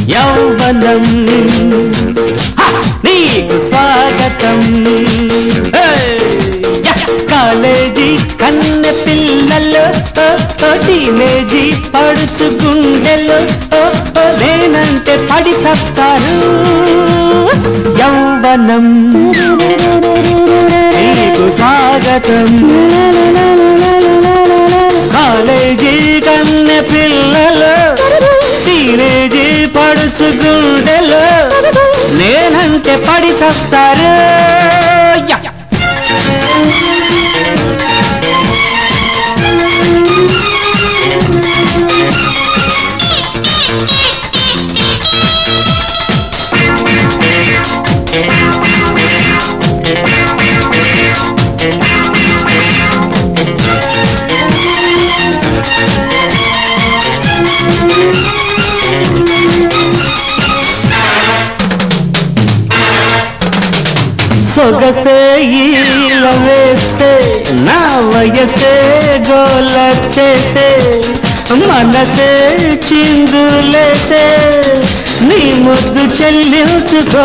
యౌవనం హ! నీకు స్వాగతం ఏయ్! యా! కాలేజీ కన్నె పిల్లలు ఓ, ఓ, టీనేజీ పడుచు గుండెలు ఓ, ఓ, నేనంటే పడి చస్తారు యౌవనం నీకు స్వాగతం కాలేజీ కన్నె పిల్లలు టీనేజీ పడుచు గుండెలు నేనంటే పడి చస్తారు యా! సొగసే ఈల వేసే నా వయసే గోల చేసే మనసే చిందులేసే నీ ముద్దు చెల్లించుకో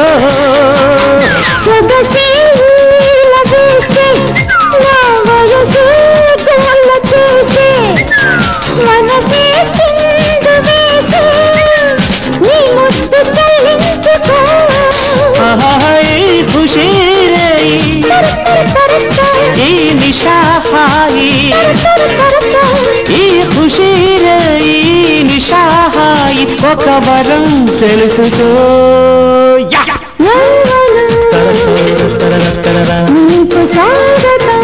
సొగసే లగేసే నా వయసే గోల చేసే మనసే చిందు వేసే నీ ముద్దు చెల్లించుకో ఆహా, ఈ ఖుషీ రే ఈ నిషాహాయి ఈ ఖుషీ రే ఈ నిషాహాయి ఒక వరం తెలుసుకో యా! నీకు స్వాగతం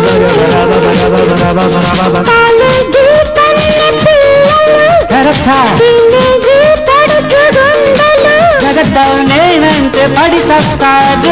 కాలేజీ కన్నె పిల్లలు కరెక్టా టీనేజీ పడుచు గుండెలు జగద్దా నేనంటే పడి చస్తాడు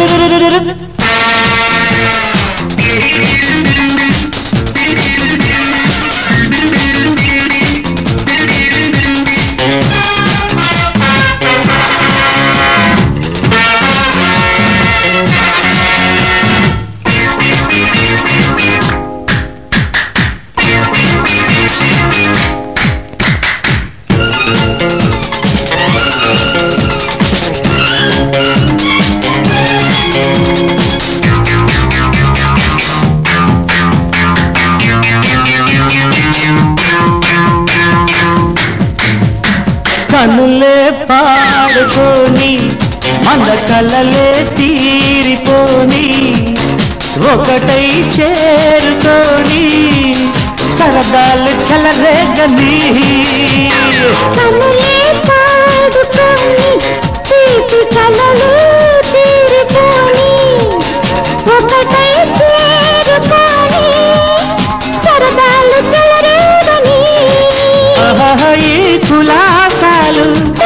కనులే పాడుకొని మన కలలే తీరిపోని ఒకటై చేరుకొని సరదాలు చెలరేగని కనులే పాడుకొని తీపి కలలు తీరిపోని ఒకటై చేరుకొని సరదాలు చెలరేగని ఆహా, ఈ కులాసాలు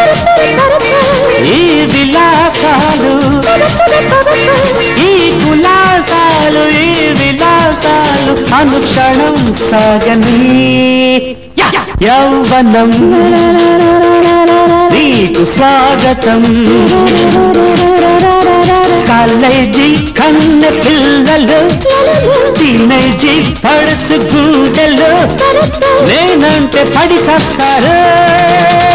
ఈ విలాసాలు ఈ కులాసాలు ఈ విలాసాలు అనుక్షణం సాగని యౌవనం నీకు స్వాగతం కాలేజీ కన్న పిల్లలు టీనేజీ పడుచు గుండెలు నేనంటే పడి చస్తారు